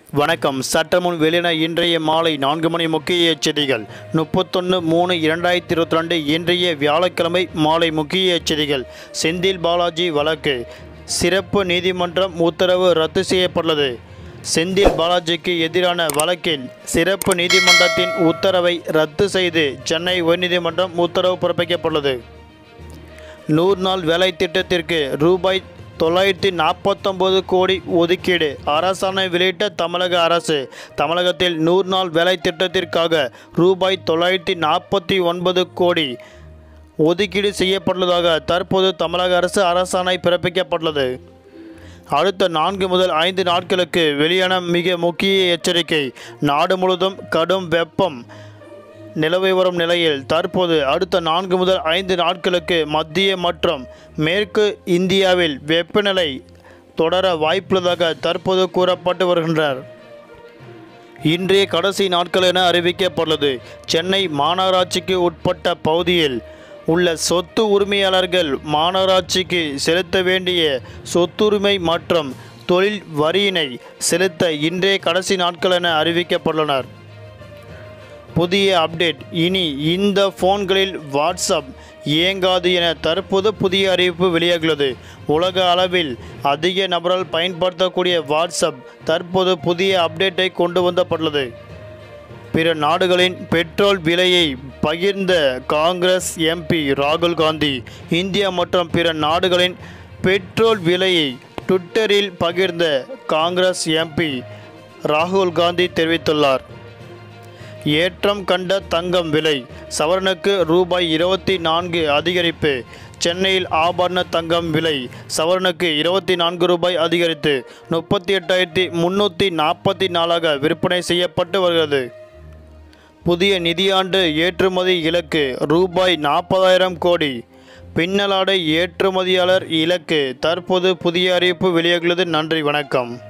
வணக்கம் சட்டமுன் வெளியின இன்றைய மாலை நான்கு மணி முக்கிய செய்திகள் முப்பத்தொன்று மூணு இரண்டாயிரத்தி இருபத்தி ரெண்டு இன்றைய வியாழக்கிழமை மாலை முக்கிய செய்திகள் செந்தில் பாலாஜி வழக்கு சிறப்பு நீதிமன்றம் உத்தரவு ரத்து செய்யப்பட்டுள்ளது செந்தில் பாலாஜிக்கு எதிரான வழக்கில் சிறப்பு நீதிமன்றத்தின் உத்தரவை ரத்து செய்து சென்னை உயர்நீதிமன்றம் உத்தரவு பிறப்பிக்கப்பட்டுள்ளது நூறு நாள் வேலை திட்டத்திற்கு ரூபாய் தொள்ளாயிரத்தி நாற்பத்தொம்பது கோடி ஒதுக்கீடு அரசாணை வெளியிட்ட தமிழக அரசு தமிழகத்தில் நூறு நாள் வேலை திட்டத்திற்காக ரூபாய் தொள்ளாயிரத்தி நாற்பத்தி ஒன்பது கோடி ஒதுக்கீடு செய்யப்பட்டுள்ளதாக தற்போது தமிழக அரசு அரசாணை பிறப்பிக்கப்பட்டுள்ளது அடுத்த நான்கு முதல் ஐந்து நாட்களுக்கு வெளியான மிக முக்கிய எச்சரிக்கை நாடு முழுவதும் கடும் வெப்பம் நிலவி வரும் நிலையில் தற்போது அடுத்த நான்கு முதல் ஐந்து நாட்களுக்கு மத்திய மற்றும் மேற்கு இந்தியாவில் வெப்பநிலை தொடர வாய்ப்புள்ளதாக தற்போது கூறப்பட்டு வருகின்றனர் இன்றைய கடைசி நாட்கள் என அறிவிக்கப்பட்டுள்ளது சென்னை மாநகராட்சிக்கு உட்பட்ட பகுதியில் உள்ள சொத்து உரிமையாளர்கள் மாநகராட்சிக்கு செலுத்த வேண்டிய சொத்துரிமை மற்றும் தொழில் வரியினை செலுத்த இன்றைய கடைசி நாட்கள் என அறிவிக்கப்பட்டுள்ளனர் புதிய அப்டேட் இனி இந்த போன்களில் வாட்ஸ்அப் இயங்காது என தற்போது புதிய அறிவிப்பு வெளியாகியுள்ளது உலக அளவில் அதிக நபரால் பயன்படுத்தக்கூடிய வாட்ஸ்அப் தற்போது புதிய அப்டேட்டை கொண்டு வந்தப்பட்டுள்ளது பிற நாடுகளின் பெட்ரோல் விலையை பகிர்ந்த காங்கிரஸ் எம்பி ராகுல் காந்தி இந்தியா மற்றும் பிற நாடுகளின் பெட்ரோல் விலையை ட்விட்டரில் பகிர்ந்த காங்கிரஸ் எம்பி ராகுல் காந்தி தெரிவித்துள்ளார் ஏற்றம் கண்ட தங்கம் விலை சவரனுக்கு ரூபாய் இருபத்தி நான்கு அதிகரிப்பு சென்னையில் ஆபரண தங்கம் விலை சவரனுக்கு இருபத்தி நான்கு ரூபாய் அதிகரித்து முப்பத்தி எட்டாயிரத்தி முன்னூற்றி நாற்பத்தி நாலாக விற்பனை செய்யப்பட்டு வருகிறது புதிய நிதியாண்டு ஏற்றுமதி இலக்கு ரூபாய் நாற்பதாயிரம் கோடி பின்னலாடை ஏற்றுமதியாளர் இலக்கு தற்போது புதிய அறிவிப்பு வெளியாகியுள்ளது நன்றி வணக்கம்